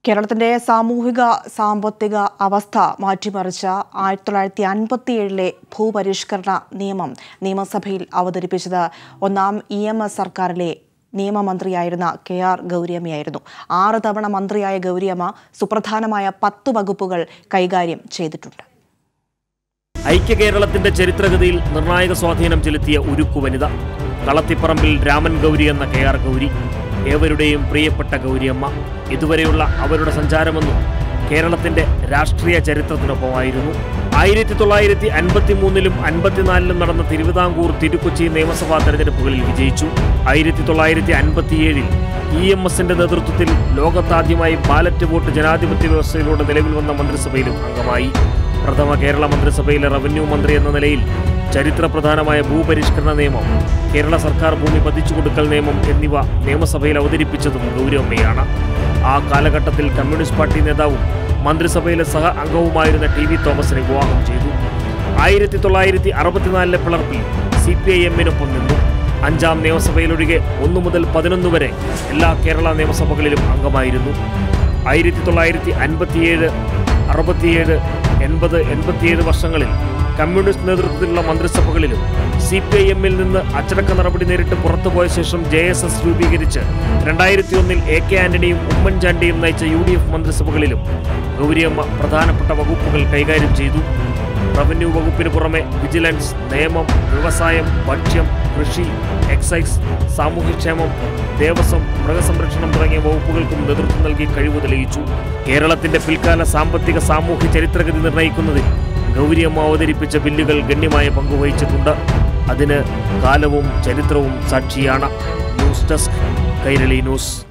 കേരളത്തിന്റെ സാമൂഹിക സാമ്പത്തിക അവസ്ഥ മാറ്റിമറിച്ച ആയിരത്തി തൊള്ളായിരത്തി അൻപത്തിയേഴിലെ ഭൂപരിഷ്കരണ നിയമം നിയമസഭയിൽ അവതരിപ്പിച്ചത് ഒന്നാം ഇ എം എസ് സർക്കാരിലെ നിയമമന്ത്രിയായിരുന്ന കെ ആർ ഗൗരിയമ്മയായിരുന്നു ആറ് തവണ മന്ത്രിയായ ഗൗരിയമ്മ സുപ്രധാനമായ പത്ത് വകുപ്പുകൾ കൈകാര്യം ചെയ്തിട്ടുണ്ട് ഐക്യ കേരളത്തിന്റെ ചരിത്രഗതിയിൽ നിർണായക സ്വാധീനം ചെലുത്തിയ ഉരുക്കു വനിത കളത്തിപ്പറമ്പിൽ രാമൻ ഗൗരി എന്ന കെ ആർ ഗൗരി ഏവരുടെയും പ്രിയപ്പെട്ട ഗൗരിയമ്മ ഇതുവരെയുള്ള അവരുടെ സഞ്ചാരമെന്നും കേരളത്തിന്റെ രാഷ്ട്രീയ ചരിത്രത്തിനൊപ്പമായിരുന്നു ആയിരത്തി തൊള്ളായിരത്തി അൻപത്തി മൂന്നിലും അൻപത്തിനാലിലും നടന്ന തിരുവിതാംകൂർ തിരുക്കൊച്ചി നിയമസഭാ തെരഞ്ഞെടുപ്പുകളിൽ വിജയിച്ചു ആയിരത്തി തൊള്ളായിരത്തി അൻപത്തിയേഴിൽ ഇ എം എസിന്റെ നേതൃത്വത്തിൽ ലോകത്താദ്യമായി ബാലറ്റ് വോട്ട് ജനാധിപത്യ വ്യവസ്ഥയിലൂടെ നിലവിൽ വന്ന മന്ത്രിസഭയിലും അംഗമായി പ്രഥമ കേരള മന്ത്രിസഭയിലെ റവന്യൂ മന്ത്രി എന്ന നിലയിൽ ചരിത്രപ്രധാനമായ ഭൂപരിഷ്കരണ നിയമം കേരള സർക്കാർ ഭൂമി പതിച്ചു കൊടുക്കൽ നിയമം എന്നിവ നിയമസഭയിൽ അവതരിപ്പിച്ചതും ഗൗരവമ്മയാണ് ആ കാലഘട്ടത്തിൽ കമ്മ്യൂണിസ്റ്റ് പാർട്ടി നേതാവും മന്ത്രിസഭയിലെ സഹ അംഗവുമായിരുന്ന ടി വി തോമസിനെ വിവാഹം ചെയ്തു ആയിരത്തി തൊള്ളായിരത്തി അറുപത്തിനാലിലെ പിളർപ്പിൽ സി പി ഐ എമ്മിനൊപ്പം നിന്നു അഞ്ചാം നിയമസഭയിലൊഴികെ ഒന്നു മുതൽ പതിനൊന്ന് വരെ എല്ലാ കേരള നിയമസഭകളിലും അംഗമായിരുന്നു ആയിരത്തി തൊള്ളായിരത്തി അൻപത്തിയേഴ് അറുപത്തിയേഴ് എൺപത് എൺപത്തിയേഴ് വർഷങ്ങളിൽ കമ്മ്യൂണിസ്റ്റ് നേതൃത്വത്തിലുള്ള മന്ത്രിസഭകളിലും സി പി ഐ എമ്മിൽ നിന്ന് അച്ചടക്ക നടപടി നേരിട്ട് പുറത്തുപോയ ശേഷം ജെ എസ് എസ് രൂപീകരിച്ച് രണ്ടായിരത്തി ഒന്നിൽ എ കെ ആന്റണിയും ഉമ്മൻചാണ്ടിയും നയിച്ച യു ഡി എഫ് മന്ത്രിസഭകളിലും ഗൗരിയമ്മ പ്രധാനപ്പെട്ട വകുപ്പുകൾ കൈകാര്യം ചെയ്തു റവന്യൂ വകുപ്പിന് പുറമെ വിജിലൻസ് നിയമം വ്യവസായം ഭക്ഷ്യം കൃഷി എക്സൈസ് സാമൂഹ്യക്ഷേമം ദേവസ്വം മൃഗസംരക്ഷണം തുടങ്ങിയ വകുപ്പുകൾക്കും നേതൃത്വം നൽകി കഴിവ് തെളിയിച്ചു കേരളത്തിന്റെ പിൽക്കാല സാമ്പത്തിക സാമൂഹ്യ ചരിത്രഗതി നിർണ്ണയിക്കുന്നതിൽ ഗൗരിയമ്മ അവതരിപ്പിച്ച ബില്ലുകൾ ഗണ്യമായ പങ്കുവഹിച്ചിട്ടുണ്ട് അതിന് കാലവും ചരിത്രവും സാക്ഷിയാണ് ന്യൂസ് ഡെസ്ക് കൈരളി ന്യൂസ്